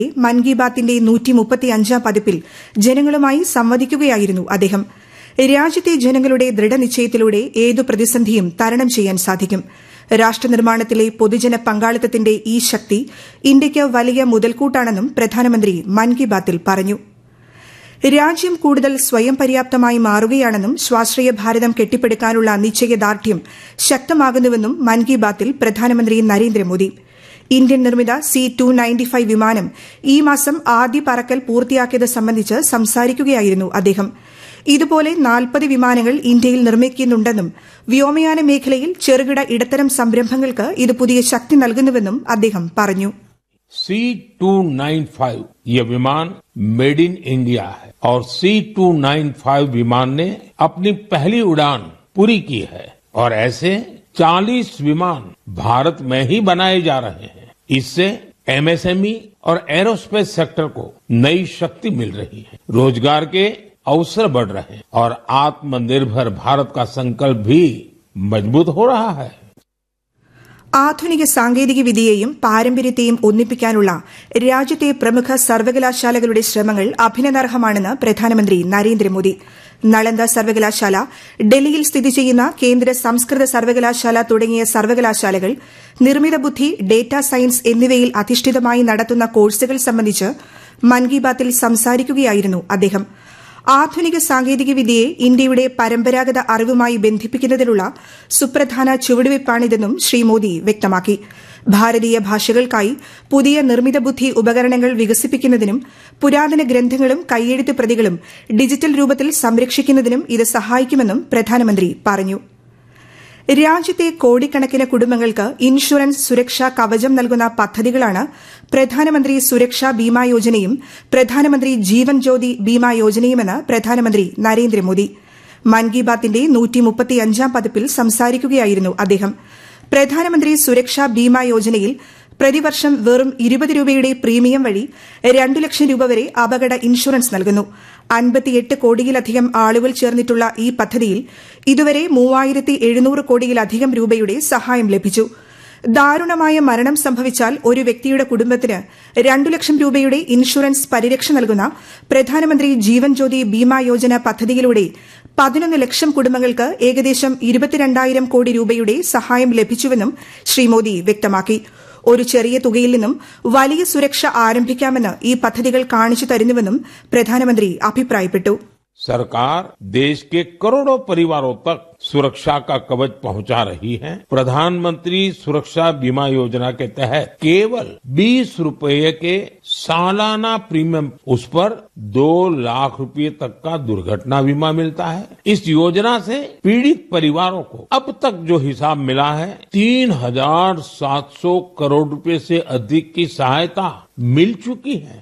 മൻ കി ബാത്തിന്റെ നൂറ്റിമുപ്പത്തിയഞ്ചാം പതിപ്പിൽ ജനങ്ങളുമായി സംവദിക്കുകയായിരുന്നു അദ്ദേഹം രാജ്യത്തെ ജനങ്ങളുടെ ദൃഢനിശ്ചയത്തിലൂടെ ഏതു പ്രതിസന്ധിയും തരണം ചെയ്യാൻ സാധിക്കും രാഷ്ട്രനിർമ്മാണത്തിലെ പൊതുജന പങ്കാളിത്തത്തിന്റെ ഈ ശക്തി ഇന്ത്യയ്ക്ക് വലിയ മുതൽക്കൂട്ടാണെന്നും പ്രധാനമന്ത്രി മൻ കി ബാത്തിൽ പറഞ്ഞു രാജ്യം കൂടുതൽ സ്വയം പര്യാപ്തമായി മാറുകയാണെന്നും സ്വാശ്രയ ഭാരതം കെട്ടിപ്പടുക്കാനുള്ള നിശ്ചയദാർഢ്യം ശക്തമാകുന്നുവെന്നും മൻ കി ബാത്തിൽ പ്രധാനമന്ത്രി നരേന്ദ്രമോദി ഇന്ത്യൻ നിർമ്മിത സി ടു നയൻറ്റി ഫൈവ് വിമാനം ഈ മാസം ആദ്യ പറക്കൽ പൂർത്തിയാക്കിയത് സംബന്ധിച്ച് സംസാരിക്കുകയായിരുന്നു അദ്ദേഹം ഇതുപോലെ നാൽപ്പത് വിമാനങ്ങൾ ഇന്ത്യയിൽ നിർമ്മിക്കുന്നുണ്ടെന്നും വ്യോമയാന മേഖലയിൽ ചെറുകിട ഇടത്തരം സംരംഭങ്ങൾക്ക് ഇത് പുതിയ ശക്തി നൽകുന്നുവെന്നും അദ്ദേഹം പറഞ്ഞു सी टू नाइन फाइव ये विमान मेड इन इंडिया है और सी टू नाइन फाइव विमान ने अपनी पहली उड़ान पूरी की है और ऐसे 40 विमान भारत में ही बनाए जा रहे हैं इससे एमएसएमई और एरोस्पेस सेक्टर को नई शक्ति मिल रही है रोजगार के अवसर बढ़ रहे हैं और आत्मनिर्भर भारत का संकल्प भी मजबूत हो रहा है ആധുനിക സാങ്കേതിക വിദ്യയെയും പാരമ്പര്യത്തെയും ഒന്നിപ്പിക്കാനുള്ള രാജ്യത്തെ പ്രമുഖ സർവകലാശാലകളുടെ ശ്രമങ്ങൾ അഭിനന്ദാർഹമാണെന്ന് പ്രധാനമന്ത്രി നരേന്ദ്രമോദി നളന്ദ സർവകലാശാല ഡൽഹിയിൽ സ്ഥിതി ചെയ്യുന്ന കേന്ദ്ര സംസ്കൃത സർവകലാശാല തുടങ്ങിയ സർവകലാശാലകൾ നിർമ്മിത ബുദ്ധി ഡേറ്റാ സയൻസ് എന്നിവയിൽ അധിഷ്ഠിതമായി നടത്തുന്ന കോഴ്സുകൾ സംബന്ധിച്ച് മൻ കി ബാത്തിൽ സംസാരിക്കുകയായിരുന്നു അദ്ദേഹം ആധുനിക സാങ്കേതിക വിദ്യയെ ഇന്ത്യയുടെ പരമ്പരാഗത അറിവുമായി ബന്ധിപ്പിക്കുന്നതിനുള്ള സുപ്രധാന ചുവടുവയ്പ്പാണിതെന്നും ശ്രീ മോദി വ്യക്തമാക്കി ഭാരതീയ ഭാഷകൾക്കായി പുതിയ നിർമ്മിത ബുദ്ധി ഉപകരണങ്ങൾ വികസിപ്പിക്കുന്നതിനും പുരാതന ഗ്രന്ഥങ്ങളും കൈയെഴുത്ത് പ്രതികളും ഡിജിറ്റൽ രൂപത്തിൽ സംരക്ഷിക്കുന്നതിനും ഇത് സഹായിക്കുമെന്നും പ്രധാനമന്ത്രി പറഞ്ഞു രാജ്യത്തെ കോടിക്കണക്കിന് കുടുംബങ്ങൾക്ക് ഇൻഷുറൻസ് സുരക്ഷാ കവചം നൽകുന്ന പദ്ധതികളാണ് പ്രധാനമന്ത്രി സുരക്ഷാ ബീമാ യോജനയും പ്രധാനമന്ത്രി ജീവൻ ജ്യോതി ബീമാ യോജനയുമെന്ന് പ്രധാനമന്ത്രി നരേന്ദ്രമോദി മൻ കി ബാത്തിന്റെ നൂറ്റിമുപ്പത്തിയഞ്ചാം പതിപ്പിൽ സംസാരിക്കുകയായിരുന്നു അദ്ദേഹം പ്രധാനമന്ത്രി സുരക്ഷാ ബീമാ യോജനയിൽ പ്രതിവർഷം വെറും ഇരുപത് രൂപയുടെ പ്രീമിയം വഴി രണ്ടു ലക്ഷം രൂപ വരെ അപകട ഇൻഷുറൻസ് നൽകുന്നു അൻപത്തിയെട്ട് കോടിയിലധികം ആളുകൾ ചേർന്നിട്ടുള്ള ഈ പദ്ധതിയിൽ ഇതുവരെ മൂവായിരത്തി എഴുന്നൂറ് കോടിയിലധികം രൂപയുടെ സഹായം ലഭിച്ചു ദാരുണമായ മരണം സംഭവിച്ചാൽ ഒരു വ്യക്തിയുടെ കുടുംബത്തിന് രണ്ടു ലക്ഷം രൂപയുടെ ഇൻഷുറൻസ് പരിരക്ഷ നൽകുന്ന പ്രധാനമന്ത്രി ജീവൻ ജ്യോതി ബീമാ യോജന പദ്ധതിയിലൂടെ പതിനൊന്ന് ലക്ഷം കുടുംബങ്ങൾക്ക് ഏകദേശം ഇരുപത്തിരണ്ടായിരം കോടി രൂപയുടെ സഹായം ലഭിച്ചുവെന്നും ശ്രീ മോദി വ്യക്തമാക്കി ഒരു ചെറിയ തുകയിൽ നിന്നും വലിയ സുരക്ഷ ആരംഭിക്കാമെന്ന് ഈ പദ്ധതികൾ കാണിച്ചു തരുന്നുവെന്നും പ്രധാനമന്ത്രി അഭിപ്രായപ്പെട്ടു सरकार देश के करोड़ों परिवारों तक सुरक्षा का कवच पहुंचा रही है प्रधानमंत्री सुरक्षा बीमा योजना के तहत केवल 20 रुपए के सालाना प्रीमियम उस पर दो लाख रुपए तक का दुर्घटना बीमा मिलता है इस योजना से पीड़ित परिवारों को अब तक जो हिसाब मिला है तीन हजार सात सौ करोड़ रुपए से अधिक की सहायता मिल चुकी है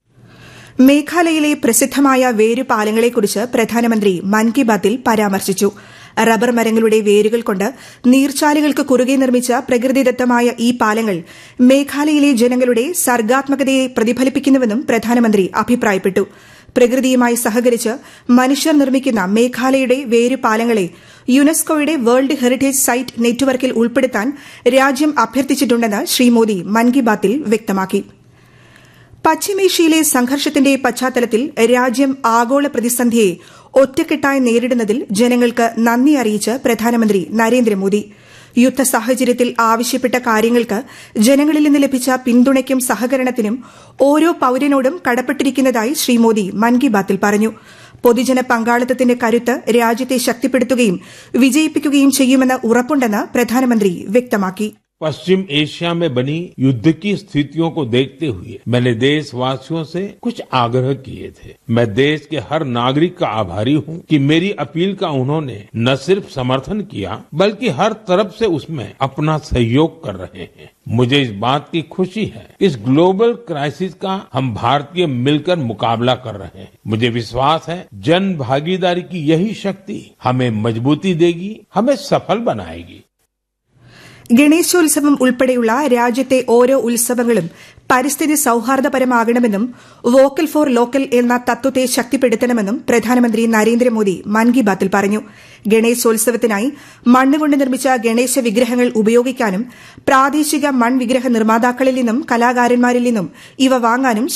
മേഘാലയയിലെ പ്രസിദ്ധമായ വേരുപാലങ്ങളെക്കുറിച്ച് പ്രധാനമന്ത്രി മൻ കി ബാത്തിൽ പരാമർശിച്ചു റബ്ബർ മരങ്ങളുടെ വേരുകൾ കൊണ്ട് നീർച്ചാലുകൾക്ക് കുറുകെ നിർമ്മിച്ച പ്രകൃതിദത്തമായ ഈ പാലങ്ങൾ മേഘാലയയിലെ ജനങ്ങളുടെ സർഗാത്മകതയെ പ്രതിഫലിപ്പിക്കുന്നുവെന്നും പ്രധാനമന്ത്രി അഭിപ്രായപ്പെട്ടു പ്രകൃതിയുമായി സഹകരിച്ച് മനുഷ്യർ നിർമ്മിക്കുന്ന മേഘാലയയുടെ വേരുപാലങ്ങളെ യുനെസ്കോയുടെ വേൾഡ് ഹെറിറ്റേജ് സൈറ്റ് നെറ്റ്വർക്കിൽ ഉൾപ്പെടുത്താൻ രാജ്യം അഭ്യർത്ഥിച്ചിട്ടുണ്ടെന്ന് ശ്രീ മോദി മൻ കി ബാത്തിൽ വ്യക്തമാക്കി പശ്ചിമേഷ്യയിലെ സംഘർഷത്തിന്റെ പശ്ചാത്തലത്തിൽ രാജ്യം ആഗോള പ്രതിസന്ധിയെ ഒറ്റക്കെട്ടായി നേരിടുന്നതിൽ ജനങ്ങൾക്ക് നന്ദി അറിയിച്ച് പ്രധാനമന്ത്രി നരേന്ദ്രമോദി യുദ്ധ സാഹചര്യത്തിൽ ആവശ്യപ്പെട്ട കാര്യങ്ങൾക്ക് ജനങ്ങളിൽ നിന്ന് ലഭിച്ച പിന്തുണയ്ക്കും സഹകരണത്തിനും ഓരോ പൌരനോടും കടപ്പെട്ടിരിക്കുന്നതായി ശ്രീ മോദി മൻ കി ബാത്തിൽ പറഞ്ഞു പൊതുജന പങ്കാളിത്തത്തിന്റെ കരുത്ത് രാജ്യത്തെ ശക്തിപ്പെടുത്തുകയും വിജയിപ്പിക്കുകയും ചെയ്യുമെന്ന് ഉറപ്പുണ്ടെന്ന് പ്രധാനമന്ത്രി വ്യക്തമാക്കി पश्चिम एशिया में बनी युद्ध की स्थितियों को देखते हुए मैंने देशवासियों से कुछ आग्रह किए थे मैं देश के हर नागरिक का आभारी हूं कि मेरी अपील का उन्होंने न सिर्फ समर्थन किया बल्कि हर तरफ से उसमें अपना सहयोग कर रहे हैं मुझे इस बात की खुशी है इस ग्लोबल क्राइसिस का हम भारतीय मिलकर मुकाबला कर रहे हैं मुझे विश्वास है जन भागीदारी की यही शक्ति हमें मजबूती देगी हमें सफल बनाएगी ഗണേശോത്സവം ഉൾപ്പെടെയുള്ള രാജ്യത്തെ ഓരോ ഉത്സവങ്ങളും പരിസ്ഥിതി സൌഹാർദ്ദപരമാകണമെന്നും വോക്കൽ ഫോർ ലോക്കൽ എന്ന തത്വത്തെ ശക്തിപ്പെടുത്തണമെന്നും പ്രധാനമന്ത്രി നരേന്ദ്രമോദി മൻ കി ബാത്തിൽ പറഞ്ഞു ഗണേശോത്സവത്തിനായി മണ്ണുകൊണ്ട് നിർമ്മിച്ച ഗണേശ വിഗ്രഹങ്ങൾ ഉപയോഗിക്കാനും പ്രാദേശിക മൺവിഗ്രഹ നിർമ്മാതാക്കളിൽ നിന്നും കലാകാരന്മാരിൽ നിന്നും ഇവ വാങ്ങാനും